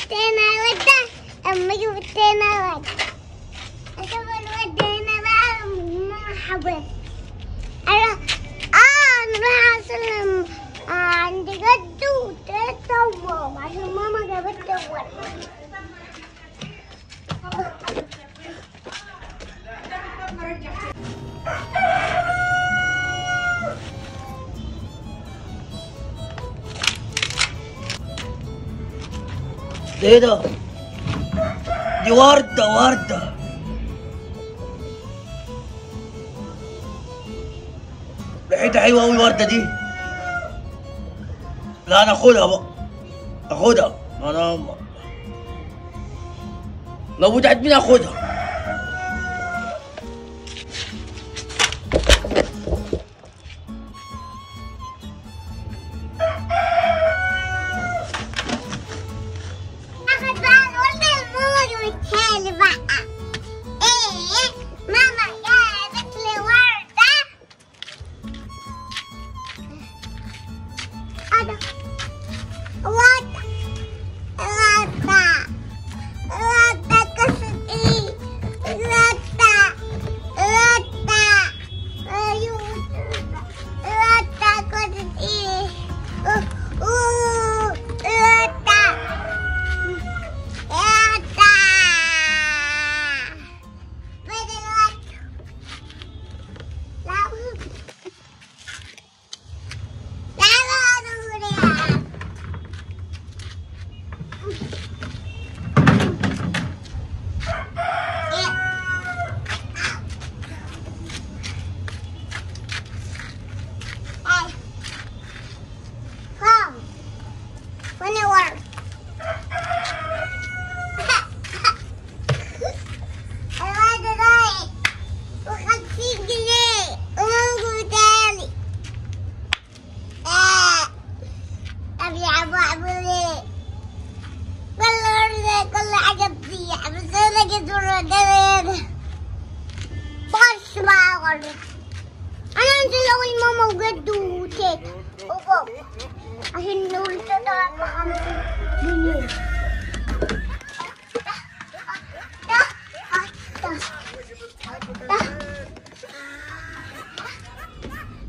ودينا وده أمي ودينا وده أشوف ودينا بقى مرحبا أنا آه نروح أسلم آه عند جدو وتيتا وماما عشان ماما جابت لي ورد ده ايه ده؟ دي وردة وردة ريحتها حلوة أوي الوردة دي لا أنا أخدها بقى أخدها أنا لو بتاعت مين أخدها أخذ بقى الوردة الماما جابتها لي بقى إيه ماما جابت لي وردة أنا وردة وردة وردة قصة إيه وردة وردة أيوة وردة قصة إيه أوه أوه وردة Eta! Pwede lang. Lalo. Lalo ano muna yan? Hey. Come. When it works. الواد رايق وخمسين جنيه وموجود تاني آه. أبي أبو عمري كل ورده كل حاجة تضيع بس أنا جيت ورده هنا بس بقى ورده أنا أنزل أول ماما وجدو وتيتا وبابا عشان نقول تدفع خمسين جنيه